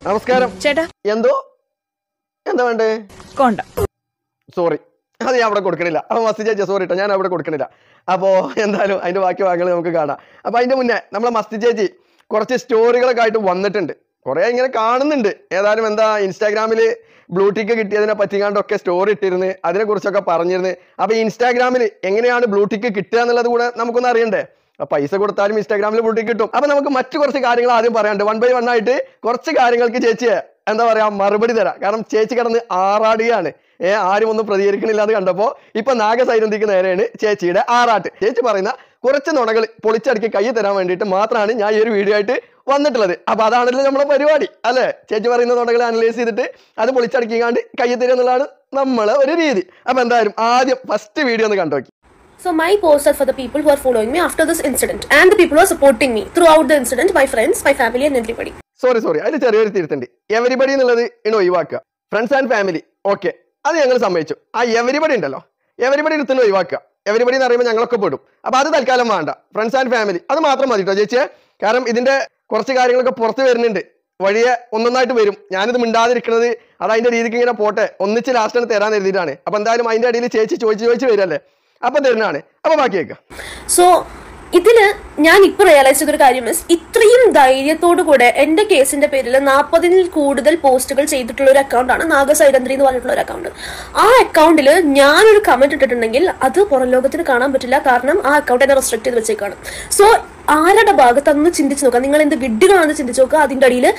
നമസ്കാരം ചേട്ടാ എന്തോ എന്താ വേണ്ടേ കോണ്ട സോറി അത് ഞാൻ അവിടെ കൊടുക്കണില്ല അപ്പൊ മസ്തി ചേച്ചി സോറി കേട്ടോ ഞാൻ അവിടെ കൊടുക്കണില്ല അപ്പോൾ എന്തായാലും അതിന്റെ ബാക്കി ഭാഗങ്ങൾ നമുക്ക് കാണാം അപ്പൊ അതിന്റെ മുന്നേ നമ്മളെ മസ്തി ചേച്ചി കുറച്ച് സ്റ്റോറികളൊക്കെ ആയിട്ട് വന്നിട്ടുണ്ട് കുറെ ഇങ്ങനെ കാണുന്നുണ്ട് ഏതായാലും എന്താ ഇൻസ്റ്റാഗ്രാമിൽ ബ്ലൂടിക്ക് കിട്ടിയതിനെ പറ്റിക്കാണ്ടൊക്കെ സ്റ്റോറി ഇട്ടിരുന്ന് അതിനെ കുറിച്ചൊക്കെ പറഞ്ഞിരുന്നു അപ്പൊ ഇൻസ്റ്റാഗ്രാമിൽ എങ്ങനെയാണ് ബ്ലൂടിക്ക് കിട്ടുക എന്നുള്ളത് കൂടെ നമുക്കൊന്ന് അറിയണ്ടേ അപ്പൊ പൈസ കൊടുത്താലും ഇൻസ്റ്റാഗ്രാമിൽ ബ്ലൂടിക്ക് കിട്ടും അപ്പൊ നമുക്ക് മറ്റു കുറച്ച് കാര്യങ്ങൾ ആദ്യം പറയാണ്ട് വൺ ബൈ വൺ ആയിട്ട് കുറച്ച് കാര്യങ്ങൾക്ക് ചേച്ചിയെ എന്താ പറയാ മറുപടി തരാം കാരണം ചേച്ചി കിടന്ന് ആറാടുകയാണ് ഏ ആരും ഒന്നും പ്രതികരിക്കണില്ല എന്ന് കണ്ടപ്പോ ഇപ്പൊ നാഗസൈരന്തിക്ക് നേരെയാണ് ചേച്ചിയുടെ ആറാട്ട് ചേച്ചി പറയുന്ന കുറച്ച് നുണകൾ പൊളിച്ചടുക്കി കൈ തരാൻ വേണ്ടിയിട്ട് മാത്രമാണ് ഞാൻ ഈ ഒരു വീഡിയോ ആയിട്ട് വന്നിട്ടുള്ളത് അപ്പൊ അതാണല്ലോ നമ്മളെ പരിപാടി അല്ലെ ചേച്ചി പറയുന്ന നുണകൾ അനലൈസ് ചെയ്തിട്ട് അത് പൊളിച്ചടക്കിക്കാണ്ട് കൈ തരിക എന്നുള്ളതാണ് നമ്മളെ ഒരു രീതി അപ്പൊ എന്തായാലും ആദ്യം ഫസ്റ്റ് വീഡിയോ ഒന്ന് കണ്ടു So my posts are for the people who are following me after this incident and the people who are supporting me throughout the incident, my friends, my family and everybody. Sorry sorry അതിൽ ചെറിയൊരു തിരുത്തുണ്ട് everybody എന്നുള്ളത് ഇനി ഒഴിവാക്കുക friends and family okay അത് ഞങ്ങൾ സമ്മതിച്ചു ആ everybody ഉണ്ടല്ലോ എവരിബഡി എടുത്തുകൊണ്ട് ഒഴിവാക്കുക എവരിബഡി എന്ന് പറയുമ്പോൾ ഞങ്ങളൊക്കെ പെടും അപ്പൊ അത് തൽക്കാലം വേണ്ട ഫ്രണ്ട്സ് ആൻഡ് ഫാമിലി അത് മാത്രം മതി കേട്ടോ ചേച്ചിയെ കാരണം ഇതിന്റെ കുറച്ച് കാര്യങ്ങളൊക്കെ പുറത്ത് വരുന്നുണ്ട് വഴിയെ ഒന്നൊന്നായിട്ട് വരും ഞാനിത് മിണ്ടാതിരിക്കുന്നത് അത് അതിന്റെ രീതിക്ക് ഇങ്ങനെ പോട്ടെ ഒന്നിച്ച് ലാസ്റ്റാണ് തരാൻ എഴുതിയിട്ടാണ് അപ്പൊ എന്തായാലും അതിന്റെ അടിയിൽ ചേച്ചി ചോദിച്ച് ചോദിച്ച് വരല്ലേ അപ്പൊ തരുന്നതാണ് അപ്പൊ ബാക്കി കേൾക്കാം സോ ഇതില് ഞാൻ ഇപ്പൊ റിയലൈസ് ചെയ്തൊരു കാര്യം മിസ് ഇത്രയും ധൈര്യത്തോടു കൂടെ എന്റെ കേസിന്റെ പേരിൽ നാൽപ്പതിൽ കൂടുതൽ പോസ്റ്റുകൾ ചെയ്തിട്ടുള്ള ഒരു അക്കൗണ്ടാണ് നാഗസൈരന്ദ്രി എന്ന് പറഞ്ഞിട്ടുള്ള ഒരു അക്കൗണ്ട് ആ അക്കൗണ്ടിൽ ഞാനൊരു കമന്റ് ഇട്ടിട്ടുണ്ടെങ്കിൽ അത് പുറം ലോകത്തിന് കാണാൻ പറ്റില്ല കാരണം ആ അക്കൗണ്ട് എന്നെ റെസ്ട്രിക്ട് ചെയ്ത് വെച്ചേക്കാണ് സോ ആരുടെ ഭാഗത്തൊന്ന് ചിന്തിച്ച് നോക്കുക നിങ്ങൾ എന്ത് വിഡ്ഢികളാണെന്ന് ചിന്തിച്ച് നോക്കുക അതിന്റെ അടിയിൽ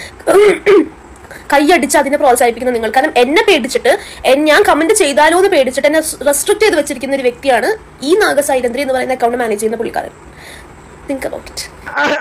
കൈയടിച്ച് അതിനെ പ്രോത്സാഹിപ്പിക്കുന്ന നിങ്ങൾ കാരണം എന്നെ പേടിച്ചിട്ട് എൻ- ഞാൻ കമന്റ് ചെയ്താലോ എന്ന് പേടിച്ചിട്ട് എന്നെ റെസ്ട്രിക്ട് ചെയ്ത് വെച്ചിരിക്കുന്ന ഒരു വ്യക്തിയാണ് ഈ നാഗസൈരന്ദ്രി എന്ന് പറയുന്ന അക്കൗണ്ട് മാനേജ് ചെയ്യുന്ന പുള്ളിക്കാരൻ തിങ്ക് അബൌട്ട് ഇറ്റ്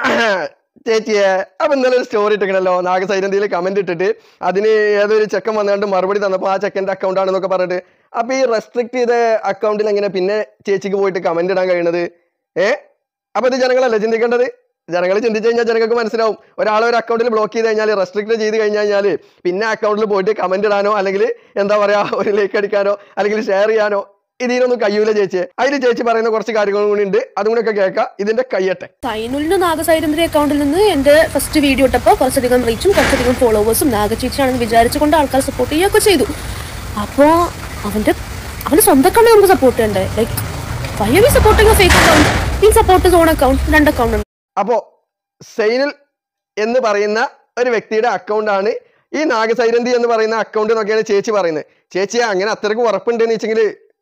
ചേച്ചിയെ അപ്പൊ ഇന്നലെ ഒരു സ്റ്റോറി ഇട്ടിക്കണല്ലോ നാഗസൈരന്തിയിൽ കമന്റ് ഇട്ടിട്ട് അതിന് ഏതൊരു ചെക്കൻ വന്നുകൊണ്ട് മറുപടി തന്നപ്പോൾ ആ ചെക്കന്റെ അക്കൗണ്ട് ആണെന്നൊക്കെ പറഞ്ഞിട്ട് അപ്പൊ ഈ റെസ്ട്രിക്ട് ചെയ്ത അക്കൗണ്ടിൽ എങ്ങനെ പിന്നെ ചേച്ചിക്ക് പോയിട്ട് കമന്റ് ഇടാൻ കഴിയണത് ഏ അപ്പൊ ഇത് ജനങ്ങളല്ലേ ചിന്തിക്കേണ്ടത് ജനങ്ങൾ ചിന്തിച്ചു കഴിഞ്ഞാൽ ജനങ്ങൾക്ക് മനസ്സിലാവും ഒരാളെ ഒരു അക്കൗണ്ടിൽ ബ്ലോക്ക് ചെയ്ത് കഴിഞ്ഞാൽ റെസ്ട്രിക്ട് ചെയ്ത് കഴിഞ്ഞ് കഴിഞ്ഞാൽ പിന്നെ അക്കൗണ്ടിൽ പോയിട്ട് കമന്റ് ഇടാനോ അല്ലെങ്കിൽ എന്താ പറയാ ഒരു ലൈക്ക് അടിക്കാനോ അല്ലെങ്കിൽ ഷെയർ ചെയ്യാനോ ഇതിനൊന്നും കഴിയൂല ചേച്ചി അതിൽ ചേച്ചി പറയുന്ന കുറച്ച് കാര്യങ്ങളും കൂടി ഉണ്ട് അതും കൂടെ ഒക്കെ കേൾക്കാം ഇതിന്റെ കയ്യട്ടെ സൈനുലിന്റെ നാഗസൈരന്ദ്രി അക്കൗണ്ടിൽ നിന്ന് എന്റെ ഫസ്റ്റ് വീഡിയോ ഇട്ടപ്പോൾ കുറച്ചധികം റീച്ചും കുറച്ചധികം ഫോളോവേഴ്സും നാഗചേച്ചിയാണെന്ന് വിചാരിച്ചുകൊണ്ട് ആൾക്കാർ സപ്പോർട്ട് ചെയ്യുകയൊക്കെ ചെയ്തു അപ്പോൾ അവന്റെ അവന്റെ സ്വന്തം അക്കൗണ്ട് നമുക്ക് സപ്പോർട്ട് ചെയ്യണ്ടേ like why are we supporting fake account ഈ സപ്പോർട്ട് സോൺ അക്കൗണ്ട് രണ്ട് അക്കൗണ്ട് ഉണ്ട് അപ്പോ സൈനിൽ എന്ന് പറയുന്ന ഒരു വ്യക്തിയുടെ അക്കൗണ്ടാണ് ഈ നാഗസൈരന്തി എന്ന് പറയുന്ന അക്കൗണ്ട് എന്നൊക്കെയാണ് ചേച്ചി പറയുന്നത് ചേച്ചിയെ അങ്ങനെ അത്രയ്ക്ക് ഉറപ്പുണ്ടെന്ന് വെച്ചെങ്കിൽ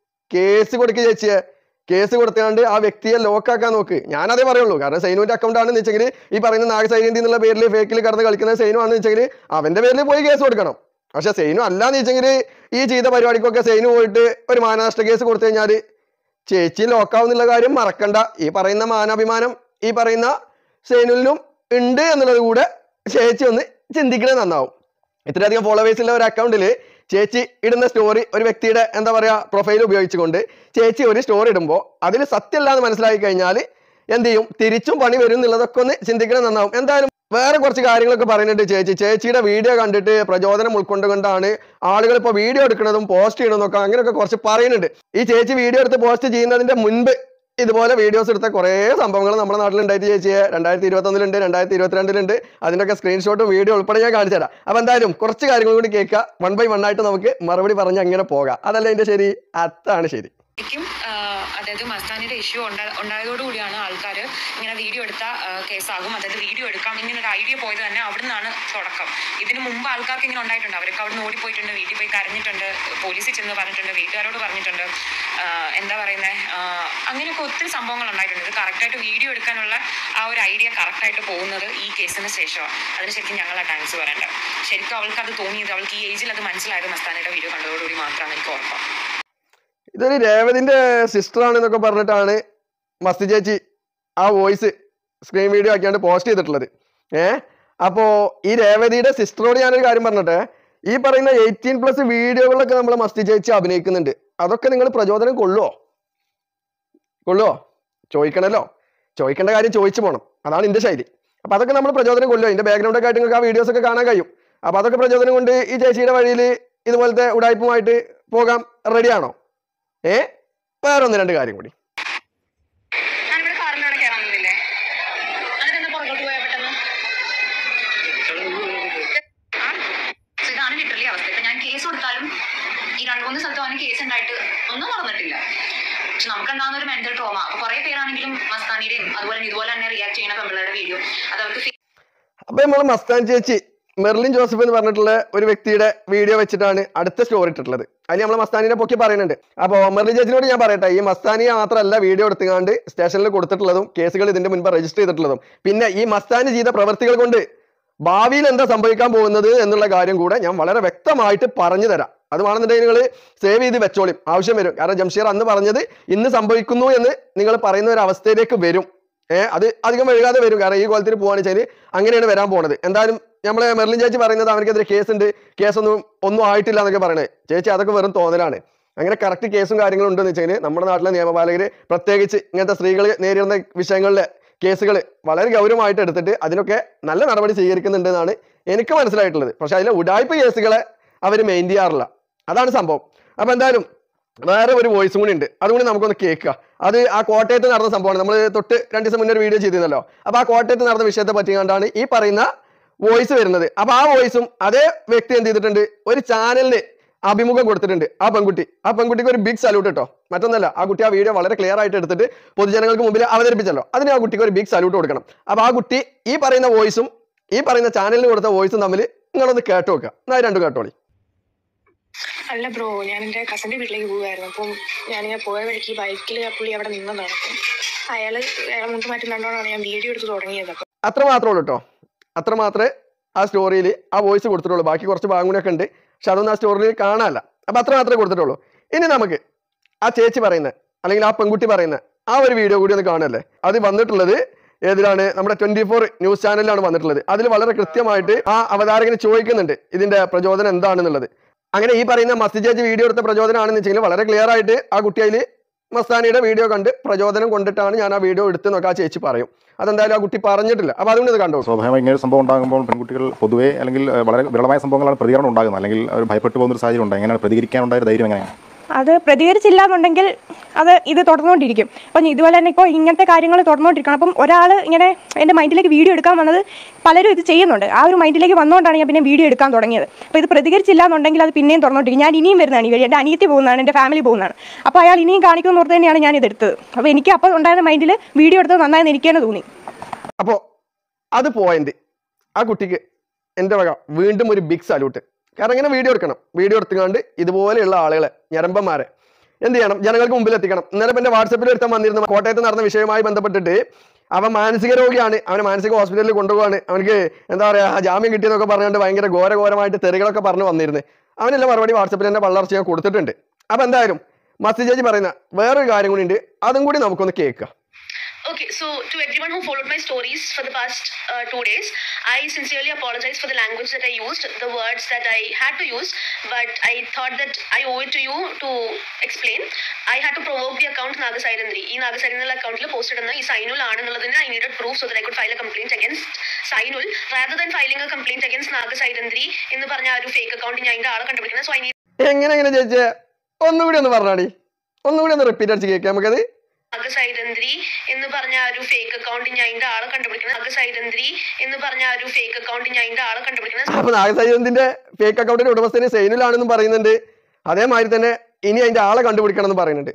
കേസ് കൊടുക്കുക ചേച്ചിയെ കേസ് കൊടുത്തുകൊണ്ട് ആ വ്യക്തിയെ ലോക്കാക്കാൻ നോക്ക് ഞാനതേ പറയുള്ളൂ കാരണം സൈനുവിന്റെ അക്കൗണ്ട് ആണെന്ന് വെച്ചെങ്കിൽ ഈ പറയുന്ന നാഗസൈരന്തി എന്നുള്ള പേരിൽ ഫേക്കിൽ കടന്ന് കളിക്കുന്ന സൈനു ആണെന്ന് വെച്ചെങ്കിൽ അവന്റെ പേരിൽ പോയി കേസ് കൊടുക്കണം പക്ഷെ സൈനു അല്ലാന്ന് വെച്ചെങ്കിൽ ഈ ചെയ്ത പരിപാടിക്കൊക്കെ സൈനു പോയിട്ട് ഒരു മാനനഷ്ട കേസ് കൊടുത്തു കഴിഞ്ഞാൽ ചേച്ചി ലോക്കാവുന്നുള്ള കാര്യം മറക്കണ്ട ഈ പറയുന്ന മാനാഭിമാനം ഈ പറയുന്ന സേനുലിനും ഉണ്ട് എന്നുള്ളത് കൂടെ ചേച്ചി ഒന്ന് ചിന്തിക്കണേ നന്നാവും ഇത്രയധികം ഫോളോവേഴ്സ് ഉള്ള ഒരു അക്കൗണ്ടിൽ ചേച്ചി ഇടുന്ന സ്റ്റോറി ഒരു വ്യക്തിയുടെ എന്താ പറയാ പ്രൊഫൈൽ ഉപയോഗിച്ചുകൊണ്ട് ചേച്ചി ഒരു സ്റ്റോറി ഇടുമ്പോൾ അതിൽ സത്യമല്ല എന്ന് മനസ്സിലാക്കി കഴിഞ്ഞാൽ എന്ത് ചെയ്യും തിരിച്ചും പണി വരും എന്നുള്ളതൊക്കെ ഒന്ന് ചിന്തിക്കണം നന്നാവും എന്തായാലും വേറെ കുറച്ച് കാര്യങ്ങളൊക്കെ പറയുന്നുണ്ട് ചേച്ചി ചേച്ചിയുടെ വീഡിയോ കണ്ടിട്ട് പ്രചോദനം ഉൾക്കൊണ്ടുകൊണ്ടാണ് ആളുകൾ ഇപ്പോൾ വീഡിയോ എടുക്കുന്നതും പോസ്റ്റ് ചെയ്യണമെന്നൊക്കെ അങ്ങനെയൊക്കെ കുറച്ച് പറയുന്നുണ്ട് ഈ ചേച്ചി വീഡിയോ എടുത്ത് പോസ്റ്റ് ചെയ്യുന്നതിന്റെ മുൻപ് ഇതുപോലെ വീഡിയോസ് എടുത്ത കുറേ സംഭവങ്ങൾ നമ്മുടെ നാട്ടിലുണ്ടായിട്ട് ചേച്ചിയെ രണ്ടായിരത്തി ഇരുപത്തൊന്നിലുണ്ട് രണ്ടായിരത്തി ഇരുപത്തിരണ്ടിലുണ്ട് അതിൻ്റെയൊക്കെ സ്ക്രീൻഷോട്ടും വീഡിയോ ഉൾപ്പെടെ ഞാൻ കാണിച്ചു തരാം അപ്പോൾ എന്തായാലും കുറച്ച് കാര്യങ്ങൾ കൂടി കേൾക്കുക വൺ ബൈ വൺ ആയിട്ട് നമുക്ക് മറുപടി പറഞ്ഞ് അങ്ങനെ പോകാം അതല്ല അതിൻ്റെ ശരി അതാണ് ശരി ശരിക്കും ആഹ് അതായത് മസ്താനിയുടെ ഇഷ്യൂ ഉണ്ടായതോടുകൂടിയാണ് ആൾക്കാർ ഇങ്ങനെ വീഡിയോ എടുത്ത ആഹ് കേസാകും അതായത് വീഡിയോ എടുക്കാം ഇങ്ങനെ ഒരു ഐഡിയ പോയത് തന്നെ അവിടെ നിന്നാണ് തുടക്കം ഇതിന് മുമ്പ് ആൾക്കാർക്ക് ഇങ്ങനെ ഉണ്ടായിട്ടുണ്ട് അവരൊക്കെ അവിടെ നിന്ന് ഓടിപ്പോയിട്ടുണ്ട് വീട്ടിൽ പോയി കരഞ്ഞിട്ടുണ്ട് പോലീസിൽ ചെന്ന് പറഞ്ഞിട്ടുണ്ട് വീട്ടുകാരോട് പറഞ്ഞിട്ടുണ്ട് ആഹ് എന്താ പറയുന്നത് അങ്ങനെയൊക്കെ ഒത്തിരി സംഭവങ്ങൾ ഉണ്ടായിട്ടുണ്ട് ഇത് കറക്റ്റായിട്ട് വീഡിയോ എടുക്കാനുള്ള ആ ഒരു ഐഡിയ കറക്റ്റായിട്ട് പോകുന്നത് ഈ കേസിന് ശേഷമാണ് അതിന് ശരിക്കും ഞങ്ങളാ താങ്ക്സ് പറയേണ്ടത് ശരിക്കും അവൾക്ക് അത് തോന്നിയത് അവൾക്ക് ഈ ഏജിൽ അത് മനസ്സിലായത് മസ്താനയുടെ വീഡിയോ കണ്ടതോടുകൂടി മാത്രമാണ് എനിക്ക് ഉറപ്പം ഇതൊരു രേവതിന്റെ സിസ്റ്റർ ആണെന്നൊക്കെ പറഞ്ഞിട്ടാണ് മസ്തി ചേച്ചി ആ വോയിസ് സ്ക്രീൻ വീഡിയോ ആക്കിയാണ്ട് പോസ്റ്റ് ചെയ്തിട്ടുള്ളത് ഏ അപ്പോ ഈ രേവതിയുടെ സിസ്റ്ററോട് ഞാനൊരു കാര്യം പറഞ്ഞിട്ടെ ഈ പറയുന്ന എയ്റ്റീൻ പ്ലസ് വീഡിയോകളിലൊക്കെ നമ്മൾ മസ്തി ചേച്ചി അഭിനയിക്കുന്നുണ്ട് അതൊക്കെ നിങ്ങൾ പ്രചോദനം കൊള്ളുവോ കൊള്ളുവോ ചോദിക്കണല്ലോ ചോദിക്കേണ്ട കാര്യം ചോദിച്ചു പോകണം അതാണ് എന്റെ ശൈലി അപ്പൊ അതൊക്കെ നമ്മൾ പ്രചോദനം കൊല്ലുമോ ഇതിന്റെ ബാക്ക്ഗ്രൗണ്ട് ഒക്കെ ആയിട്ട് നിങ്ങൾക്ക് ആ വീഡിയോസ് ഒക്കെ കാണാൻ കഴിയും അപ്പൊ അതൊക്കെ പ്രചോദനം കൊണ്ട് ഈ ചേച്ചിയുടെ വഴിയിൽ ഇതുപോലത്തെ ഉടായ്പുമായിട്ട് പോകാൻ റെഡിയാണോ ഏ വേറെ ഒന്ന് രണ്ട് കാര്യം കൂടി ഞാനിവിടെ കാറിന്റെ അവിടെ കയറാൻ നിന്നില്ലേ അതിനെന്താ പുറകോട്ട് പോയാ പെട്ടെന്ന് ആ അത് അവർക്ക് അപ്പൊ നമ്മൾ മസ്താൻ ചേച്ചി മെർലിൻ ജോസഫ് എന്ന് പറഞ്ഞിട്ടുള്ള ഒരു വ്യക്തിയുടെ വീഡിയോ വെച്ചിട്ടാണ് അടുത്ത സ്റ്റോറി ഇട്ടിട്ടുള്ളത് അതിന് നമ്മൾ മസ്താനിനെ പൊക്കി പറയുന്നുണ്ട് അപ്പോൾ മെർലിൻ ചേച്ചിനോട് ഞാൻ പറയട്ടെ ഈ മസ്താനിയെ മാത്രമല്ല വീഡിയോ എടുത്തുകൊണ്ട് സ്റ്റേഷനിൽ കൊടുത്തിട്ടുള്ളതും കേസുകൾ ഇതിന്റെ മുൻപ് രജിസ്റ്റർ ചെയ്തിട്ടുള്ളതും പിന്നെ ഈ മസ്താനി ചെയ്ത പ്രവൃത്തികൾ കൊണ്ട് ഭാവിയിൽ എന്താ സംഭവിക്കാൻ പോകുന്നത് എന്നുള്ള കാര്യം കൂടെ ഞാൻ വളരെ വ്യക്തമായിട്ട് പറഞ്ഞു തരാം അത് വേണമെന്നുണ്ടെങ്കിൽ നിങ്ങൾ സേവ് ചെയ്ത് വെച്ചോളിം ആവശ്യം വരും കാരണം ജംഷീർ അന്ന് പറഞ്ഞത് ഇന്ന് സംഭവിക്കുന്നു എന്ന് നിങ്ങൾ പറയുന്ന ഒരു അവസ്ഥയിലേക്ക് വരും ഏഹ് അത് അധികം വൈകാതെ വരും കാരണം ഈ കോലത്തിൽ പോവാന്ന് വെച്ചാൽ അങ്ങനെയാണ് വരാൻ പോണത് എന്തായാലും നമ്മളെ മെർലിൻ ചേച്ചി പറയുന്നത് അവർക്കെതിരെ കേസ് ഉണ്ട് കേസൊന്നും ഒന്നും ആയിട്ടില്ല എന്നൊക്കെ പറയണേ ചേച്ചി അതൊക്കെ വെറും തോന്നലാണ് അങ്ങനെ കറക്റ്റ് കേസും കാര്യങ്ങളും ഉണ്ടെന്ന് വെച്ചാൽ നമ്മുടെ നാട്ടിലെ നിയമപാലകര് പ്രത്യേകിച്ച് ഇങ്ങനത്തെ സ്ത്രീകൾ നേരിടുന്ന വിഷയങ്ങളിലെ കേസുകൾ വളരെ ഗൗരവമായിട്ട് എടുത്തിട്ട് അതിനൊക്കെ നല്ല നടപടി സ്വീകരിക്കുന്നുണ്ട് എന്നാണ് എനിക്ക് മനസ്സിലായിട്ടുള്ളത് പക്ഷെ അതിലെ ഉടായ്പ കേസുകളെ അവർ മെയിൻ ചെയ്യാറില്ല അതാണ് സംഭവം അപ്പൊ എന്തായാലും വേറെ ഒരു വോയിസും കൂടി ഉണ്ട് അതും കൂടി നമുക്കൊന്ന് കേൾക്കുക അത് ആ കോട്ടയത്ത് നടന്ന സംഭവമാണ് നമ്മൾ തൊട്ട് രണ്ട് ദിവസം മുന്നേ ഒരു വീഡിയോ ചെയ്തിരുന്നല്ലോ അപ്പൊ ആ കോട്ടയത്ത് നടന്ന വിഷയത്തെ പറ്റി കണ്ടാണ് ഈ പറയുന്ന വോയിസ് വരുന്നത് അപ്പൊ ആ വോയിസും അതേ വ്യക്തി എന്ത് ചെയ്തിട്ടുണ്ട് ഒരു ചാനലിന് അഭിമുഖം കൊടുത്തിട്ടുണ്ട് ആ പെൺകുട്ടി ആ പെൺകുട്ടിക്ക് ഒരു ബിഗ് സല്യൂട്ട് കേട്ടോ മറ്റൊന്നല്ല ആ കുട്ടി ആ വീഡിയോ വളരെ ക്ലിയർ ആയിട്ട് എടുത്തിട്ട് പൊതുജനങ്ങൾക്ക് മുമ്പിൽ അവതരിപ്പിച്ചല്ലോ അതിന് ആ കുട്ടിക്ക് ഒരു ബിഗ് സല്യൂട്ട് കൊടുക്കണം അപ്പൊ ആ കുട്ടി ഈ പറയുന്ന വോയിസും ഈ പറയുന്ന ചാനലിന് കൊടുത്ത വോയിസും തമ്മിൽ നിങ്ങളൊന്ന് കേട്ട് നോക്കുക എന്നാൽ രണ്ടും കേട്ടോളി അല്ല ബ്രോ ഞാൻ എൻ്റെ കസിൻ്റെ വീട്ടിലേക്ക് പോവുമായിരുന്നു അപ്പം ഞാനിങ്ങനെ പോയ വഴിക്ക് ബൈക്കിൽ പുള്ളി അവിടെ നിന്നതാണ് അപ്പം അയാൾ അയാൾ മുണ്ട് മാറ്റി കണ്ടോണ്ടാണ് ഞാൻ വീഡിയോ എടുത്ത് തുടങ്ങിയത് അപ്പം അത്ര മാത്രമേ ഉള്ളൂ കേട്ടോ അത്ര മാത്രമേ ആ സ്റ്റോറിയിൽ ആ വോയിസ് കൊടുത്തിട്ടുള്ളൂ ബാക്കി കുറച്ച് ഭാഗം കൂടെയൊക്കെ ഉണ്ട് പക്ഷെ അതൊന്നും ആ സ്റ്റോറിയിൽ കാണാനല്ല അപ്പൊ അത്ര മാത്രമേ കൊടുത്തിട്ടുള്ളൂ ഇനി നമുക്ക് ആ ചേച്ചി പറയുന്നത് അല്ലെങ്കിൽ ആ പെൺകുട്ടി പറയുന്ന ആ ഒരു വീഡിയോ കൂടി ഒന്ന് കാണല്ലേ അത് വന്നിട്ടുള്ളത് ഏതിലാണ് നമ്മുടെ ട്വന്റി ഫോർ ന്യൂസ് ചാനലിലാണ് വന്നിട്ടുള്ളത് അതിൽ വളരെ കൃത്യമായിട്ട് ആ അവതാരകന് ചോദിക്കുന്നുണ്ട് ഇതിന്റെ പ്രചോദനം എന്താണെന്നുള്ളത് അങ്ങനെ ഈ പറയുന്ന മസ്തി ചേച്ചി വീഡിയോ എടുത്ത പ്രചോദനമാണെന്ന് വെച്ചെങ്കിൽ വളരെ ക്ലിയർ ആയിട്ട് ആ കുട്ടി അതിൽ മസ്താനിയുടെ വീഡിയോ കണ്ട് പ്രചോദനം കൊണ്ടിട്ടാണ് ഞാൻ ആ വീഡിയോ എടുത്തെന്നൊക്കെ ആ ചേച്ചി പറയും അതെന്തായാലും ആ കുട്ടി പറഞ്ഞിട്ടില്ല അപ്പൊ അതുകൊണ്ട് ഇത് കണ്ടോ സ്വാഭാവികമായി ഇങ്ങനെ ഒരു സംഭവം ഉണ്ടാകുമ്പോൾ പെൺകുട്ടികൾ പൊതുവേ അല്ലെങ്കിൽ ഏഹ്, വളരെ വിരളമായ സംഭവങ്ങളാണ് പ്രതികരണം ഉണ്ടാകുന്നത് അല്ലെങ്കിൽ അവർ ഭയപ്പെട്ടു പോകുന്ന ഒരു സാഹചര്യം ഉണ്ട് എങ്ങനെയാണ് പ്രതികരിക്കാനുണ്ടായ ഒരു ധൈര്യം എങ്ങനെയാണ് അത് പ്രതികരിച്ചില്ല എന്നുണ്ടെങ്കിൽ അത് ഇത് തുടർന്നുകൊണ്ടിരിക്കും അപ്പം ഇതുപോലെ തന്നെ ഇപ്പോൾ ഇങ്ങനത്തെ കാര്യങ്ങൾ തുടർന്നുകൊണ്ടിരിക്കണം അപ്പം ഒരാൾ ഇങ്ങനെ എൻ്റെ മൈൻഡിലേക്ക് വീഡിയോ എടുക്കാൻ വന്നത് പലരും ഇത് ചെയ്യുന്നുണ്ട് ആ ഒരു മൈൻഡിലേക്ക് വന്നുകൊണ്ടാണ് ഞാൻ പിന്നെ വീഡിയോ എടുക്കാൻ തുടങ്ങിയത് അപ്പോൾ ഇത് പ്രതികരിച്ചില്ല എന്നുണ്ടെങ്കിൽ അത് പിന്നെയും തുറന്നുകൊണ്ടിരിക്കും ഞാൻ ഇനിയും വരുന്നതാണ് ഈ വഴി എൻ്റെ അനിയത്തി പോകുന്നതാണ് എൻ്റെ ഫാമിലി പോകുന്നതാണ് അപ്പോൾ അയാൾ ഇനിയും കാണിക്കുമെന്ന് ഓർത്ത് തന്നെയാണ് ഞാൻ ഇത് എടുത്തത് അപ്പോൾ എനിക്ക് അപ്പോൾ ഉണ്ടായിരുന്ന മൈൻഡിൽ വീഡിയോ എടുത്തത് നന്നായെന്ന് എനിക്ക് തന്നെ തോന്നി അപ്പോ അത് പോയിന്റ് ആ കുട്ടിക്ക് എൻ്റെ വക വീണ്ടും ഒരു ബിഗ് സല്യൂട്ട് കാരണം ഇങ്ങനെ വീഡിയോ എടുക്കണം വീഡിയോ എടുത്തുകൊണ്ട് ഇതുപോലെയുള്ള ആളുകളെ ഞരമ്പന്മാരെ എന്ത് ചെയ്യണം ജനങ്ങൾക്ക് മുമ്പിൽ എത്തിക്കണം ഇന്നലെ ഇപ്പൊ എന്റെ വാട്സപ്പിൽ ഒരുത്തം വന്നിരുന്നു കോട്ടയത്ത് നടന്ന വിഷയവുമായി ബന്ധപ്പെട്ടിട്ട് അവൻ മാനസിക രോഗിയാണ് അവനെ മാനസിക ഹോസ്പിറ്റലിൽ കൊണ്ടുപോകാണ് അവനക്ക് എന്താ പറയാ ജാമ്യം കിട്ടിയെന്നൊക്കെ പറഞ്ഞുകൊണ്ട് ഭയങ്കര ഘോരഘോരമായിട്ട് തെറികളൊക്കെ പറഞ്ഞു വന്നിരുന്നു അവനെല്ലാം മറുപടി വാട്സപ്പിൽ തന്നെ വളർച്ച ഞാൻ കൊടുത്തിട്ടുണ്ട് അപ്പൊ എന്തായാലും മസ്തി ചേച്ചി പറയുന്ന വേറൊരു കാര്യം കൂടി ഉണ്ട് അതും കൂടി നമുക്കൊന്ന് കേൾക്കാം Okay, so to everyone who followed my stories for the past uh, two days, I sincerely apologize for the language that I used, the words that I had to use, but I thought that I owe it to you to explain. I had to provoke the account Nagasirandri. ഈ നാഗസൈരന്ദ്രി അക്കൗണ്ടിൽ posted എന്ന ഈ സൈനുൽ ആണെന്നുള്ളതിന് I needed proof so that I could file a complaint against Zainul rather than filing a complaint against നാഗസൈരന്ദ്രി എന്ന് പറഞ്ഞ ആ ഒരു ഫേക്ക് അക്കൗണ്ട് ഞാൻ അതിന്റെ ആളെ കണ്ടുപിടിക്കുന്നത് സോ ഐ എങ്ങനെ എങ്ങനെ ചേച്ചിയെ ഒന്നുകൂടി ഒന്ന് പറഞ്ഞാടി ഒന്നുകൂടി ഒന്ന് റിപ്പീറ്റ് അടിച്ച് കേൾക്കാം നമുക്കത് നാഗസൈരന്ദ്രി എന്ന് പറഞ്ഞ ആ ഒരു ഫേക്ക് അക്കൗണ്ട് ഞാൻ അതിന്റെ ആളെ കണ്ടുപിടിക്കുന്നത് നാഗസൈരന്ദ്രി എന്ന് പറഞ്ഞ ആ ഒരു ഫേക്ക് അക്കൗണ്ട് ഞാൻ അതിന്റെ ആളെ കണ്ടുപിടിക്കുന്നത് അപ്പൊ നാഗസൈന്യത്തിന്റെ ഫേക്ക് അക്കൗണ്ടിന്റെ ഉടമസ്ഥന് സൈനിലാണെന്നും പറയുന്നുണ്ട് അതേമാതിരി തന്നെ ഇനി അതിന്റെ ആളെ കണ്ടുപിടിക്കണം എന്ന് പറയുന്നുണ്ട്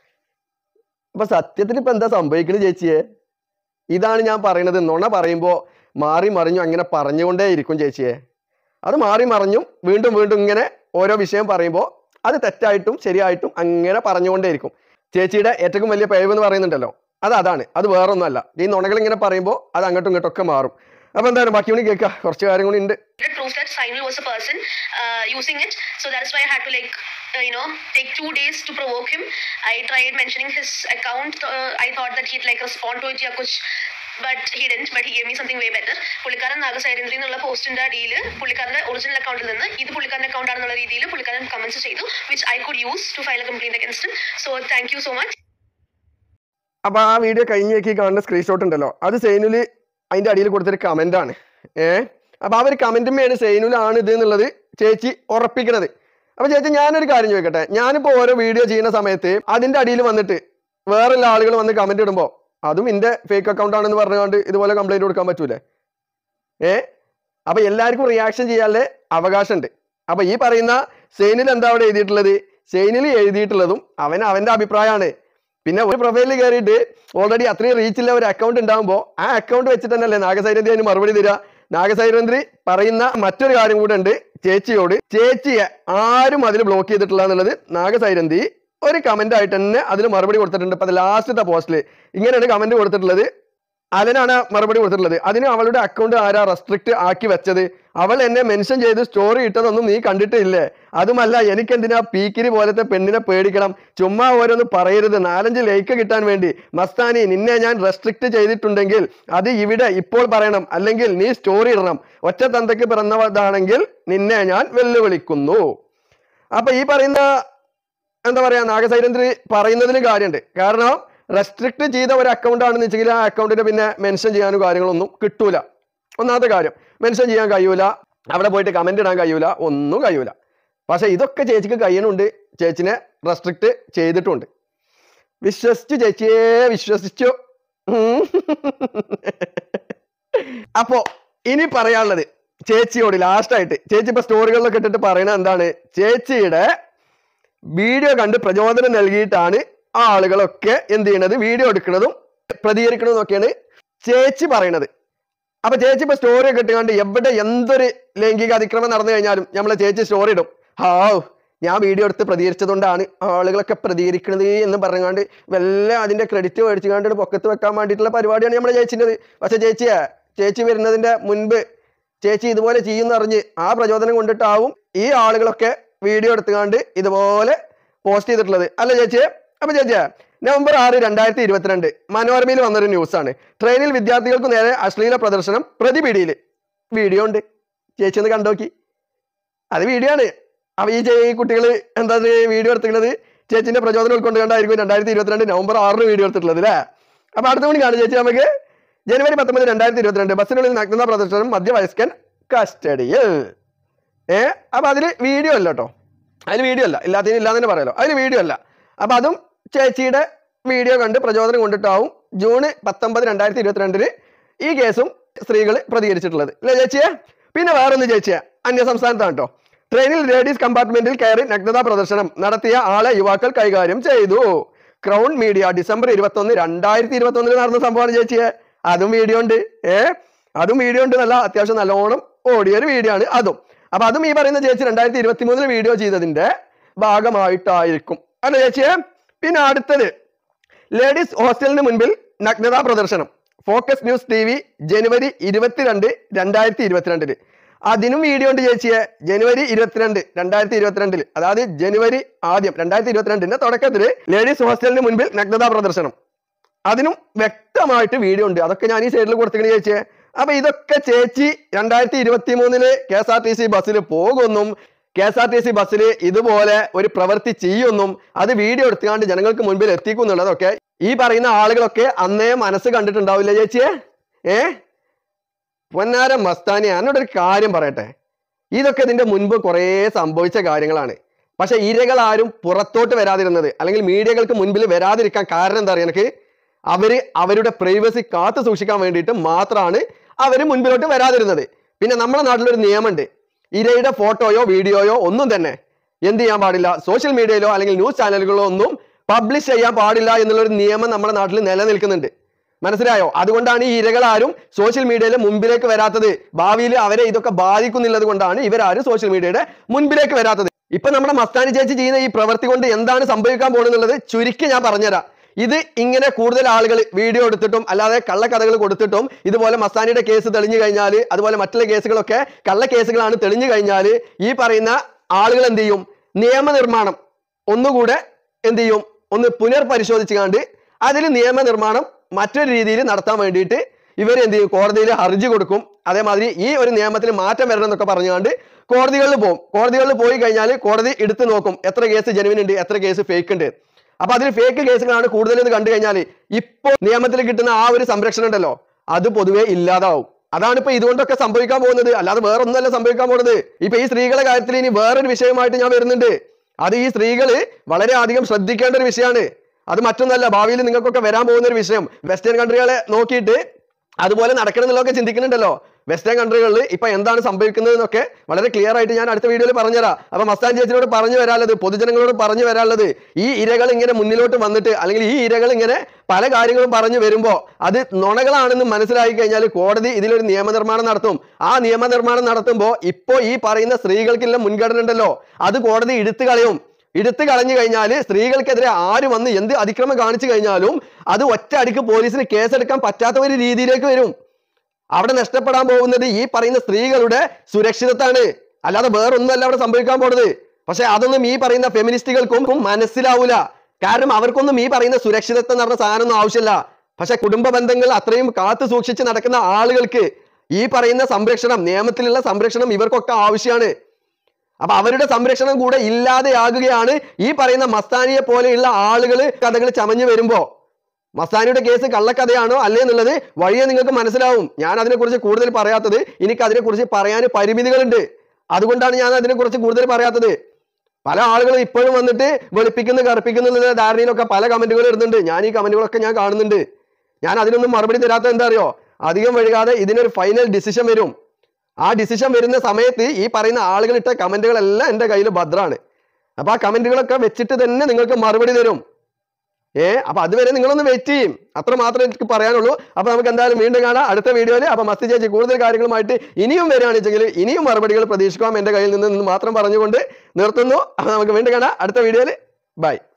അപ്പൊ സത്യത്തിൽ ഇപ്പൊ എന്താ സംഭവിക്കുന്നത് ചേച്ചിയെ ഇതാണ് ഞാൻ പറയുന്നത് നുണ പറയുമ്പോ മാറി മറിഞ്ഞു അങ്ങനെ പറഞ്ഞുകൊണ്ടേ ഇരിക്കും ചേച്ചിയെ അത് മാറി മറിഞ്ഞും വീണ്ടും വീണ്ടും ഇങ്ങനെ ഓരോ വിഷയം പറയുമ്പോൾ അത് തെറ്റായിട്ടും ശരിയായിട്ടും അങ്ങനെ പറഞ്ഞുകൊണ്ടേ ഇരിക്കും ചേച്ചിയുടെ ഏറ്റവും വലിയ പിഴവ് എന്ന് പറയുന്നുണ്ടല്ലോ അത് അതാണ് അത് വേറൊന്നുമല്ല ഈ നുണകൾ ഇങ്ങനെ പറയുമ്പോൾ അത് അങ്ങോട്ടും ഇങ്ങോട്ടും ഒക്കെ മാറും അപ്പൊ എന്തായാലും ബാക്കി കൂടി കേൾക്കുക കുറച്ച് കാര്യം കൂടി ഉണ്ട് proof that Sainul was a person uh, using it. So that's why I had to like uh, you know take two days to provoke him. I tried mentioning his account. Uh, I thought that he'd like respond to it, yeah, kuch. But he didn't. But he gave me something way better. പുള്ളിക്കാരൻ നാഗസൈരന്ദ്രി എന്നുള്ള പോസ്റ്റിന്റെ അടിയിൽ പുള്ളിക്കാരന്റെ original അക്കൗണ്ടിൽ നിന്ന് ഇത് പുള്ളിക്കാരന്റെ account ആണെന്നുള്ള രീതിയിൽ പുള്ളിക്കാരൻ കമന്റ്സ് ചെയ്തു which I could use to file a complaint against so thank you so much അപ്പൊ ആ വീഡിയോ കഴിഞ്ഞേക്ക് കാണുന്ന സ്ക്രീൻഷോട്ട് ഉണ്ടല്ലോ അത് സൈനുല് അതിന്റെ അടിയിൽ കൊടുത്തൊരു കമന്റ് ആണ് ഏ അപ്പൊ ആ ഒരു കമന്റുമ്മയാണ് സൈനുലാണ് ഇത് എന്നുള്ളത് ചേച്ചി ഉറപ്പിക്കണത് അപ്പൊ ചേച്ചി ഞാനൊരു കാര്യം ചോദിക്കട്ടെ ഞാനിപ്പോ ഓരോ വീഡിയോ ചെയ്യുന്ന സമയത്ത് അതിന്റെ അടിയിൽ വന്നിട്ട് വേറെയുള്ള ആളുകൾ വന്ന് കമന്റ് ഇടുമ്പോ അതും എന്റെ ഫേക്ക് അക്കൗണ്ട് ആണെന്ന് പറഞ്ഞുകൊണ്ട് ഇതുപോലെ കംപ്ലൈന്റ് കൊടുക്കാൻ പറ്റൂലേ ഏ അപ്പൊ എല്ലാവർക്കും റിയാക്ഷൻ ചെയ്യാനുള്ള അവകാശമുണ്ട് അപ്പൊ ഈ പറയുന്ന സെയിനിൽ എന്താ അവിടെ എഴുതിയിട്ടുള്ളത് സെയിനിൽ എഴുതിയിട്ടുള്ളതും അവൻ അവന്റെ അഭിപ്രായമാണ് പിന്നെ ഒരു പ്രൊഫൈലിൽ കയറിയിട്ട് ഓൾറെഡി അത്രയും റീച്ചുള്ള ഒരു അക്കൗണ്ട് ഉണ്ടാകുമ്പോൾ ആ അക്കൗണ്ട് വെച്ചിട്ട് തന്നെയല്ലേ നാഗസൈരന്തി അതിന് മറുപടി തരിക നാഗസൈരന്തി പറയുന്ന മറ്റൊരു കാര്യം കൂടെ ഉണ്ട് ചേച്ചിയോട് ചേച്ചിയെ ആരും അതിൽ ബ്ലോക്ക് ചെയ്തിട്ടില്ല എന്നുള്ളത് നാഗസൈരന്തി ഒരു കമന്റ് ആയിട്ട് തന്നെ അതിൽ മറുപടി കൊടുത്തിട്ടുണ്ട് ഇപ്പൊ ലാസ്റ്റത്തെ പോസ്റ്റിൽ ഇങ്ങനെയാണ് കമന്റ് കൊടുത്തിട്ടുള്ളത് അലനാണ് മറുപടി കൊടുത്തിട്ടുള്ളത് അതിന് അവളുടെ അക്കൗണ്ട് ആരാ റെസ്ട്രിക്ട് ആക്കി വെച്ചത് അവൾ എന്നെ മെൻഷൻ ചെയ്ത് സ്റ്റോറി ഇട്ടതൊന്നും നീ കണ്ടിട്ടില്ലേ അതുമല്ല എനിക്കെന്തിനാ പീക്കിരി പോലത്തെ പെണ്ണിനെ പേടിക്കണം ചുമ്മാ ഓരോന്ന് പറയരുത് നാലഞ്ച് ലൈക്ക് കിട്ടാൻ വേണ്ടി മസ്താനി നിന്നെ ഞാൻ റെസ്ട്രിക്ട് ചെയ്തിട്ടുണ്ടെങ്കിൽ അത് ഇവിടെ ഇപ്പോൾ പറയണം അല്ലെങ്കിൽ നീ സ്റ്റോറി ഇടണം ഒറ്റ തന്തയ്ക്ക് പിറന്നതാണെങ്കിൽ നിന്നെ ഞാൻ വെല്ലുവിളിക്കുന്നു അപ്പൊ ഈ പറയുന്ന എന്താ പറയാ നാഗസൈരന്ദ്രി പറയുന്നതിൽ കാര്യമുണ്ട് കാരണം റെസ്ട്രിക്ട് ചെയ്ത ഒരു അക്കൗണ്ട് ആണെന്ന് വെച്ചെങ്കിൽ ആ അക്കൗണ്ടിന് പിന്നെ മെൻഷൻ ചെയ്യാനും കാര്യങ്ങളൊന്നും കിട്ടൂല ഒന്നാമത്തെ കാര്യം മെൻഷൻ ചെയ്യാൻ കഴിയൂല അവിടെ പോയിട്ട് കമന്റ് ഇടാൻ കഴിയൂല ഒന്നും കഴിയൂല പക്ഷെ ഇതൊക്കെ ചേച്ചിക്ക് കഴിയണുണ്ട് ചേച്ചിനെ റെസ്ട്രിക്ട് ചെയ്തിട്ടുണ്ട് വിശ്വസിച്ചു ചേച്ചിയെ വിശ്വസിച്ചു ഉം. അപ്പോ ഇനി പറയാനുള്ളത് ചേച്ചിയോട് ലാസ്റ്റ് ആയിട്ട് ചേച്ചി ഇപ്പൊ സ്റ്റോറികളിലൊക്കെ ഇട്ടിട്ട് പറയണത് എന്താണ് ചേച്ചിയുടെ വീഡിയോ കണ്ട് പ്രചോദനം നൽകിയിട്ടാണ് ആളുകളൊക്കെ എന്ത് ചെയ്യണത് വീഡിയോ എടുക്കുന്നതും പ്രതികരിക്കുന്നതും ഒക്കെയാണ് ചേച്ചി പറയണത് അപ്പൊ ചേച്ചി ഇപ്പൊ സ്റ്റോറി ഒക്കെ ഇട്ടുകൊണ്ട് എവിടെ എന്തൊരു ലൈംഗിക അതിക്രമം നടന്നു കഴിഞ്ഞാലും നമ്മളെ ചേച്ചി സ്റ്റോറി ഇടും ഹാവ് ഞാൻ വീഡിയോ എടുത്ത് പ്രതികരിച്ചതുകൊണ്ടാണ് ആളുകളൊക്കെ പ്രതികരിക്കുന്നത് എന്ന് പറഞ്ഞുകൊണ്ട് വല്ല അതിന്റെ ക്രെഡിറ്റ് മേടിച്ചുകൊണ്ട് പൊക്കത്ത് വെക്കാൻ വേണ്ടിയിട്ടുള്ള പരിപാടിയാണ് നമ്മളെ ചേച്ചിൻ്റെത് പക്ഷെ ചേച്ചിയെ ചേച്ചി വരുന്നതിന്റെ മുൻപ് ചേച്ചി ഇതുപോലെ ചെയ്യുന്ന അറിഞ്ഞ് ആ പ്രചോദനം കൊണ്ടിട്ടാവും ഈ ആളുകളൊക്കെ വീഡിയോ എടുത്തുകൊണ്ട് ഇതുപോലെ പോസ്റ്റ് ചെയ്തിട്ടുള്ളത് അല്ല ചേച്ചിയെ അപ്പൊ ചേച്ചിയെ നവംബർ ആറ് രണ്ടായിരത്തി ഇരുപത്തിരണ്ട് മനോരമയിൽ വന്നൊരു ന്യൂസാണ് ട്രെയിനിൽ വിദ്യാർത്ഥികൾക്ക് നേരെ അശ്ലീല പ്രദർശനം പ്രതിപിടിയിൽ വീഡിയോ ഉണ്ട് ചേച്ചി ഒന്ന് കണ്ടോക്കി അത് വീഡിയോ ആണ് അപ്പൊ ഈ ചേ- ഈ കുട്ടികൾ എന്താ വീഡിയോ എടുത്തിട്ടുള്ളത് ചേച്ചിന്റെ പ്രചോദനം ഉൾക്കൊണ്ടുകൊണ്ടായിരിക്കും രണ്ടായിരത്തി ഇരുപത്തിരണ്ട് നവംബർ ആറിന് വീഡിയോ എടുത്തിട്ടുള്ളത് അല്ലേ അപ്പൊ അടുത്ത മണി കാണും ചേച്ചി നമുക്ക് ജനുവരി പത്തൊമ്പത് രണ്ടായിരത്തി ഇരുപത്തിരണ്ട് ബസ്സിനുള്ളിൽ നഗ്നത പ്രദർശനം മധ്യവയസ്കൻ കസ്റ്റഡിയിൽ ഏ അപ്പൊ അതില് വീഡിയോ അല്ല കേട്ടോ അതിൽ വീഡിയോ അല്ല ഇല്ലാത്തതിന് ഇല്ലാന്ന് തന്നെ പറയാലോ അതിൽ വീഡിയോ അല്ല അപ്പൊ അതും ചേച്ചിയുടെ വീഡിയോ കണ്ട് പ്രചോദനം കൊണ്ടിട്ടാവും ജൂൺ പത്തൊമ്പത് രണ്ടായിരത്തി ഇരുപത്തിരണ്ടിന് ഈ കേസും സ്ത്രീകൾ പ്രതികരിച്ചിട്ടുള്ളത് അല്ലേ ചേച്ചിയെ പിന്നെ വേറൊന്ന് ചേച്ചിയെ അന്യ സംസ്ഥാനത്താണ് കേട്ടോ ട്രെയിനിൽ ലേഡീസ് കമ്പാർട്ട്മെന്റിൽ കയറി നഗ്നതാ പ്രദർശനം നടത്തിയ ആളെ യുവാക്കൾ കൈകാര്യം ചെയ്തു ക്രൗൺ മീഡിയ ഡിസംബർ ഇരുപത്തൊന്ന് രണ്ടായിരത്തി ഇരുപത്തി ഒന്നിൽ നടന്ന സംഭവമാണ് ചേച്ചിയെ അതും വീഡിയോ ഉണ്ട് ഏ അതും വീഡിയോ ഉണ്ട് നല്ല അത്യാവശ്യം നല്ലോണം ഓടിയ ഒരു വീഡിയോ ആണ് അതും അപ്പൊ അതും ഈ പറയുന്ന ചേച്ചി രണ്ടായിരത്തി ഇരുപത്തി മൂന്നിൽ വീഡിയോ ചെയ്തതിന്റെ ഭാഗമായിട്ടായിരിക്കും അല്ല ചേച്ചിയെ പിന്നെ അടുത്തത് ലേഡീസ് ഹോസ്റ്റലിന് മുൻപിൽ നഗ്നതാ പ്രദർശനം ഫോക്കസ് ന്യൂസ് ടി വി ജനുവരി ഇരുപത്തിരണ്ട് രണ്ടായിരത്തി ഇരുപത്തിരണ്ടില് അതിനും വീഡിയോ ഉണ്ട് ചേച്ചിയെ ജനുവരി ഇരുപത്തിരണ്ട് രണ്ടായിരത്തി ഇരുപത്തിരണ്ടില് അതായത് ജനുവരി ആദ്യം രണ്ടായിരത്തി ഇരുപത്തിരണ്ടിന്റെ തുടക്കത്തില് ലേഡീസ് ഹോസ്റ്റലിന് മുൻപിൽ നഗ്നതാ പ്രദർശനം അതിനും വ്യക്തമായിട്ട് വീഡിയോ ഉണ്ട് അതൊക്കെ ഞാൻ ഈ സൈഡിൽ കൊടുത്തിങ്ങനെ ചേച്ചിയെ അപ്പൊ ഇതൊക്കെ ചേച്ചി രണ്ടായിരത്തി ഇരുപത്തി മൂന്നില് K S R T C ബസ്സിൽ പോകുന്നും K S R T C ബസ്സിൽ ഇതുപോലെ ഒരു പ്രവൃത്തി ചെയ്യുന്നും അത് വീഡിയോ എടുത്തുകൊണ്ട് ജനങ്ങൾക്ക് മുൻപിൽ എത്തിക്കും എന്നുള്ളതൊക്കെ ഈ പറയുന്ന ആളുകളൊക്കെ അന്നേ മനസ്സ് കണ്ടിട്ടുണ്ടാവില്ല ചേച്ചിയെ ഏ പൊന്നാര മസ്താനി എന്നോട് ഒരു കാര്യം പറയട്ടെ ഇതൊക്കെ ഇതിന്റെ മുൻപ് കുറേ സംഭവിച്ച കാര്യങ്ങളാണ് പക്ഷെ ഇരകൾ ആരും പുറത്തോട്ട് വരാതിരുന്നത് അല്ലെങ്കിൽ മീഡിയകൾക്ക് മുൻപിൽ വരാതിരിക്കാൻ കാരണം എന്താ അറിയാം എനിക്ക് അവര് അവരുടെ പ്രൈവസി കാത്തു സൂക്ഷിക്കാൻ വേണ്ടിയിട്ട് മാത്രമാണ് അവര് മുൻപിലോട്ട് വരാതിരുന്നത് പിന്നെ നമ്മുടെ നാട്ടിലൊരു നിയമമുണ്ട് ഇരയുടെ ഫോട്ടോയോ വീഡിയോയോ ഒന്നും തന്നെ എന്ത് ചെയ്യാൻ പാടില്ല സോഷ്യൽ മീഡിയയിലോ അല്ലെങ്കിൽ ന്യൂസ് ചാനലുകളിലോ ഒന്നും പബ്ലിഷ് ചെയ്യാൻ പാടില്ല എന്നുള്ളൊരു നിയമം നമ്മുടെ നാട്ടിൽ നിലനിൽക്കുന്നുണ്ട് മനസ്സിലായോ അതുകൊണ്ടാണ് ഈ ഇരകൾ ആരും സോഷ്യൽ മീഡിയയിലെ മുമ്പിലേക്ക് വരാത്തത് ഭാവിയിൽ അവരെ ഇതൊക്കെ ബാധിക്കുന്നില്ലത് കൊണ്ടാണ് ഇവരാരും സോഷ്യൽ മീഡിയയുടെ മുൻപിലേക്ക് വരാത്തത് ഇപ്പൊ നമ്മുടെ മസ്താനി ചേച്ചി ചെയ്യുന്ന ഈ പ്രവൃത്തി കൊണ്ട് എന്താണ് സംഭവിക്കാൻ പോകുന്നത് ചുരുക്കി ഞാൻ പറഞ്ഞുതരാം ഇത് ഇങ്ങനെ കൂടുതൽ ആളുകൾ വീഡിയോ എടുത്തിട്ടും അല്ലാതെ കള്ളക്കഥകൾ കൊടുത്തിട്ടും ഇതുപോലെ മസ്താനിയുടെ കേസ് തെളിഞ്ഞു കഴിഞ്ഞാൽ അതുപോലെ മറ്റുള്ള കേസുകളൊക്കെ കള്ള കേസുകളാണ് തെളിഞ്ഞു കഴിഞ്ഞാൽ ഈ പറയുന്ന ആളുകൾ എന്ത് ചെയ്യും നിയമനിർമ്മാണം ഒന്നുകൂടെ എന്ത് ചെയ്യും ഒന്ന് പുനർപരിശോധിച്ച് കണ്ട് അതിൽ നിയമനിർമ്മാണം മറ്റൊരു രീതിയിൽ നടത്താൻ വേണ്ടിയിട്ട് ഇവർ എന്ത് ചെയ്യും കോടതിയിൽ ഹർജി കൊടുക്കും അതേമാതിരി ഈ ഒരു നിയമത്തിൽ മാറ്റം വരണം എന്നൊക്കെ പറഞ്ഞുകൊണ്ട് കോടതികളിൽ പോകും കോടതികളിൽ പോയി കഴിഞ്ഞാൽ കോടതി എടുത്തു നോക്കും എത്ര കേസ് ജനുവിൻ ഉണ്ട് എത്ര കേസ് ഫേക്ക് ഉണ്ട് അപ്പൊ അതിൽ ഫേക്ക് കേസുകളാണ് കൂടുതൽ എന്ന് കണ്ടു കഴിഞ്ഞാൽ ഇപ്പോൾ നിയമത്തിൽ കിട്ടുന്ന ആ ഒരു സംരക്ഷണം ഉണ്ടല്ലോ അത് പൊതുവെ ഇല്ലാതാവും അതാണ് ഇപ്പൊ ഇതുകൊണ്ടൊക്കെ സംഭവിക്കാൻ പോകുന്നത് അല്ലാതെ വേറെ ഒന്നല്ല സംഭവിക്കാൻ പോകുന്നത് ഇപ്പൊ ഈ സ്ത്രീകളെ കാര്യത്തിൽ ഇനി വേറൊരു വിഷയമായിട്ട് ഞാൻ വരുന്നുണ്ട് അത് ഈ സ്ത്രീകള് വളരെ അധികം ശ്രദ്ധിക്കേണ്ട ഒരു വിഷയമാണ് അത് മറ്റൊന്നല്ല ഭാവിയിൽ നിങ്ങൾക്കൊക്കെ വരാൻ പോകുന്ന ഒരു വിഷയം വെസ്റ്റേൺ കൺട്രികളെ നോക്കിയിട്ട് അതുപോലെ നടക്കണം എന്നുള്ളതൊക്കെ ചിന്തിക്കുന്നുണ്ടല്ലോ വെസ്റ്റേൺ കൺട്രികളിൽ ഇപ്പൊ എന്താണ് സംഭവിക്കുന്നത് എന്നൊക്കെ വളരെ ക്ലിയർ ആയിട്ട് ഞാൻ അടുത്ത വീഡിയോയിൽ പറഞ്ഞുതരാം അപ്പൊ മസ്താൻ ചേച്ചിനോട് പറഞ്ഞു വരാനുള്ളത് പൊതുജനങ്ങളോട് പറഞ്ഞു വരാനുള്ളത് ഈ ഇരകൾ ഇങ്ങനെ മുന്നിലോട്ട് വന്നിട്ട് അല്ലെങ്കിൽ ഈ ഇരകൾ ഇങ്ങനെ പല കാര്യങ്ങളും പറഞ്ഞു വരുമ്പോൾ അത് നുണകളാണെന്ന് മനസ്സിലാക്കി കഴിഞ്ഞാൽ കോടതി ഇതിലൊരു നിയമനിർമ്മാണം നടത്തും ആ നിയമനിർമ്മാണം നടത്തുമ്പോൾ ഇപ്പോൾ ഈ പറയുന്ന സ്ത്രീകൾക്കുള്ള മുൻഗണന ഉണ്ടല്ലോ അത് കോടതി എടുത്തു കളയും എടുത്തു കളഞ്ഞു കഴിഞ്ഞാൽ സ്ത്രീകൾക്കെതിരെ ആര് വന്ന് എന്ത് അതിക്രമം കാണിച്ചു കഴിഞ്ഞാലും അത് ഒറ്റ അടിക്ക് പോലീസിന് കേസെടുക്കാൻ പറ്റാത്ത ഒരു രീതിയിലേക്ക് വരും അവിടെ നഷ്ടപ്പെടാൻ പോകുന്നത് ഈ പറയുന്ന സ്ത്രീകളുടെ സുരക്ഷിതത്വമാണ് അല്ലാതെ വേറൊന്നുമല്ല അവിടെ സംഭവിക്കാൻ പോണത് പക്ഷെ അതൊന്നും ഈ പറയുന്ന ഫെമിനിസ്റ്റുകൾക്കും മനസ്സിലാവൂല കാരണം അവർക്കൊന്നും ഈ പറയുന്ന സുരക്ഷിതത്വം എന്ന് പറഞ്ഞ സാധനമൊന്നും ആവശ്യമില്ല പക്ഷെ കുടുംബ ബന്ധങ്ങൾ അത്രയും കാത്തു സൂക്ഷിച്ച് നടക്കുന്ന ആളുകൾക്ക് ഈ പറയുന്ന സംരക്ഷണം നിയമത്തിലുള്ള സംരക്ഷണം ഇവർക്കൊക്കെ ആവശ്യമാണ് അപ്പൊ അവരുടെ സംരക്ഷണം കൂടെ ഇല്ലാതെയാകുകയാണ് ഈ പറയുന്ന മസ്താനിയെ പോലെയുള്ള ആളുകൾ കഥകൾ ചമഞ്ഞു വരുമ്പോ മസ്താനിയുടെ കേസ് കള്ളക്കഥയാണോ അല്ലേ എന്നുള്ളത് വഴിയെ നിങ്ങൾക്ക് മനസ്സിലാവും ഞാൻ അതിനെക്കുറിച്ച് കൂടുതൽ പറയാത്തത് എനിക്ക് അതിനെക്കുറിച്ച് പറയാൻ പരിമിതികളുണ്ട് അതുകൊണ്ടാണ് ഞാൻ അതിനെക്കുറിച്ച് കൂടുതൽ പറയാത്തത് പല ആളുകളും ഇപ്പോഴും വന്നിട്ട് വെളുപ്പിക്കുന്നു കറുപ്പിക്കുന്നു എന്നുള്ള ധാരണയിലൊക്കെ പല കമന്റുകൾ ഇടുന്നുണ്ട് ഞാൻ ഈ കമന്റുകളൊക്കെ ഞാൻ കാണുന്നുണ്ട് ഞാൻ അതിനൊന്നും മറുപടി തരാത്തത് എന്താ അറിയോ അധികം വൈകാതെ ഇതിനൊരു ഫൈനൽ ഡിസിഷൻ വരും ആ ഡിസിഷൻ വരുന്ന സമയത്ത് ഈ പറയുന്ന ആളുകൾ ഇട്ട കമന്റുകളെല്ലാം എൻ്റെ കയ്യിൽ ഭദ്രാണ് അപ്പൊ ആ കമന്റുകളൊക്കെ വെച്ചിട്ട് തന്നെ നിങ്ങൾക്ക് മറുപടി തരും ഏ അപ്പൊ അതുവരെ നിങ്ങളൊന്ന് വെയിറ്റ് ചെയ്യും അത്ര മാത്രമേ എനിക്ക് പറയാനുള്ളൂ അപ്പൊ നമുക്ക് എന്തായാലും വീണ്ടും കാണാം അടുത്ത വീഡിയോയിൽ അപ്പൊ മസ്തി ചേച്ചി കൂടുതൽ കാര്യങ്ങളുമായിട്ട് ഇനിയും വരികയാണെന്നുവെച്ചെങ്കിൽ ഇനിയും മറുപടികൾ പ്രതീക്ഷിക്കാം എന്റെ കയ്യിൽ നിന്ന് എന്ന് മാത്രം പറഞ്ഞുകൊണ്ട് നിർത്തുന്നു അപ്പൊ നമുക്ക് വീണ്ടും കാണാം അടുത്ത വീഡിയോയിൽ ബൈ